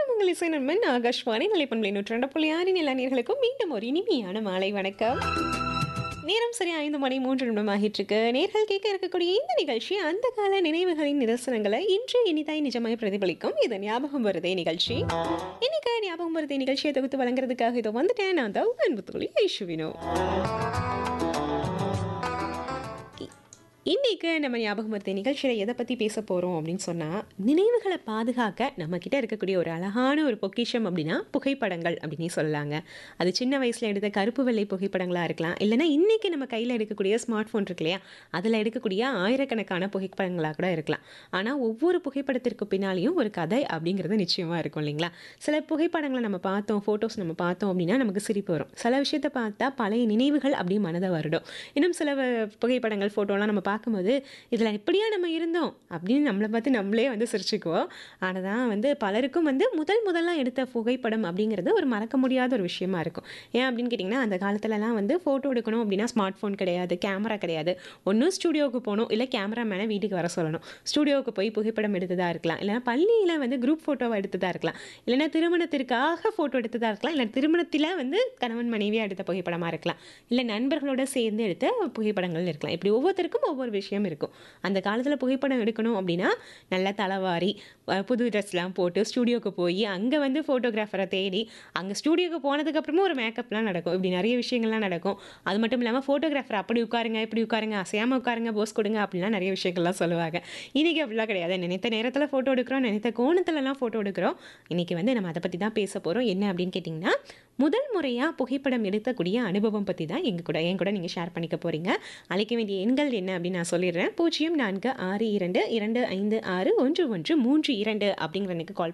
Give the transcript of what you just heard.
என்றும் உங்கள் இசை நண்பன் ஆகாஷ்வாணி நிலைப்பண்பலை நூற்றாண்டு புள்ளி ஆறின் எல்லா நேர்களுக்கும் மீண்டும் ஒரு இனிமையான மாலை வணக்கம் நேரம் சரி ஐந்து மணி மூன்று நிமிடம் ஆகிட்டு இருக்கு நேர்கள் கேட்க இருக்கக்கூடிய இந்த நிகழ்ச்சி அந்த கால நினைவுகளின் நிதர்சனங்களை இன்று இனிதாய் நிஜமாய் பிரதிபலிக்கும் இது ஞாபகம் வருதே நிகழ்ச்சி இன்னைக்கு ஞாபகம் வருதே நிகழ்ச்சியை தொகுத்து வழங்குறதுக்காக இதோ வந்துட்டேன் நான் தான் உங்க அன்பு தோழி ஐஷுவினோ இன்னைக்கு நம்ம ஞாபகம் வருது நிகழ்ச்சியில் எதை பற்றி பேச போகிறோம் அப்படின்னு சொன்னால் நினைவுகளை பாதுகாக்க நம்ம கிட்ட இருக்கக்கூடிய ஒரு அழகான ஒரு பொக்கிஷம் அப்படின்னா புகைப்படங்கள் அப்படின்னு சொல்லலாங்க அது சின்ன வயசில் எடுத்த கருப்பு வெள்ளை புகைப்படங்களாக இருக்கலாம் இல்லைன்னா இன்றைக்கி நம்ம கையில் எடுக்கக்கூடிய ஸ்மார்ட் ஃபோன் இருக்கு இல்லையா அதில் எடுக்கக்கூடிய ஆயிரக்கணக்கான புகைப்படங்களாக கூட இருக்கலாம் ஆனால் ஒவ்வொரு புகைப்படத்திற்கு பின்னாலேயும் ஒரு கதை அப்படிங்கிறது நிச்சயமாக இருக்கும் இல்லைங்களா சில புகைப்படங்களை நம்ம பார்த்தோம் ஃபோட்டோஸ் நம்ம பார்த்தோம் அப்படின்னா நமக்கு சிரிப்பு வரும் சில விஷயத்தை பார்த்தா பழைய நினைவுகள் அப்படியே மனதை வருடும் இன்னும் சில வ- புகைப்படங்கள் ஃபோட்டோலாம் நம்ம பார்க்கும்போது இதில் எப்படியா நம்ம இருந்தோம் அப்படின்னு நம்மளை பார்த்து நம்மளே வந்து சிரிச்சுக்குவோம் ஆனால் தான் வந்து பலருக்கும் வந்து முதல் முதல்ல எடுத்த புகைப்படம் அப்படிங்கிறது ஒரு மறக்க முடியாத ஒரு விஷயமா இருக்கும் ஏன் அப்படின்னு கேட்டிங்கன்னா அந்த காலத்துலலாம் வந்து ஃபோட்டோ எடுக்கணும் அப்படின்னா ஸ்மார்ட் ஃபோன் கிடையாது கேமரா கிடையாது ஒன்று ஸ்டூடியோவுக்கு போகணும் இல்லை கேமராமேனை வீட்டுக்கு வர சொல்லணும் ஸ்டூடியோவுக்கு போய் புகைப்படம் எடுத்ததாக இருக்கலாம் இல்லைன்னா பள்ளியில் வந்து குரூப் ஃபோட்டோவை எடுத்ததாக இருக்கலாம் இல்லைன்னா திருமணத்திற்காக ஃபோட்டோ எடுத்ததாக இருக்கலாம் இல்லை திருமணத்தில் வந்து கணவன் மனைவியாக எடுத்த புகைப்படமாக இருக்கலாம் இல்லை நண்பர்களோட சேர்ந்து எடுத்த புகைப்படங்கள் இருக்கலாம் இப்படி ஒவ்வொருத்தருக்கும் ஒவ்வொரு விஷயம் இருக்கும் அந்த காலத்தில் புகைப்படம் எடுக்கணும் அப்படின்னா நல்லா தலைவாரி அஹ், புது ட்ரெஸ்லாம் போட்டு ஸ்டூடியோக்கு போய் அங்கே வந்து ஃபோட்டோகிராஃபரை தேடி அங்கே ஸ்டூடியோக்கு போனதுக்கப்புறமும் ஒரு மேக்கப்லாம் நடக்கும் இப்படி நிறைய விஷயங்கள்லாம் நடக்கும் அது மட்டும் இல்லாமல் ஃபோட்டோகிராஃபர் அப்படி உட்காருங்க இப்படி உட்காருங்க அசையாமல் உட்காருங்க போஸ் கொடுங்க அப்படிலாம் நிறைய விஷயங்கள்லாம் சொல்லுவாங்க இன்றைக்கி அப்படிலாம் கிடையாது நினைத்த நேரத்தில் ஃபோட்டோ எடுக்கிறோம் நினைத்த கோணத்துலலாம் ஃபோட்டோ எடுக்கிறோம் இன்றைக்கி வந்து நம்ம அதை பற்றி தான் பேச போகிறோம் என்ன அப்படின்னு கேட்டிங்கன்னா முதல் முறையாக புகைப்படம் எடுக்கக்கூடிய அனுபவம் பற்றி தான் எங்கள் கூட என் கூட நீங்கள் ஷேர் பண்ணிக்க போகிறீங்க அழைக்க வேண்டிய எண்கள் என்ன அப்படின்னு நான் சொல்லிடுறேன் பூஜ்ஜியம் நான்கு ஆறு இரண்டு இரண்டு ஐந்து ஆறு ஒன்று ஒன்று மூன்று இரண்டு அப்படிங்கிற எனக்கு கால்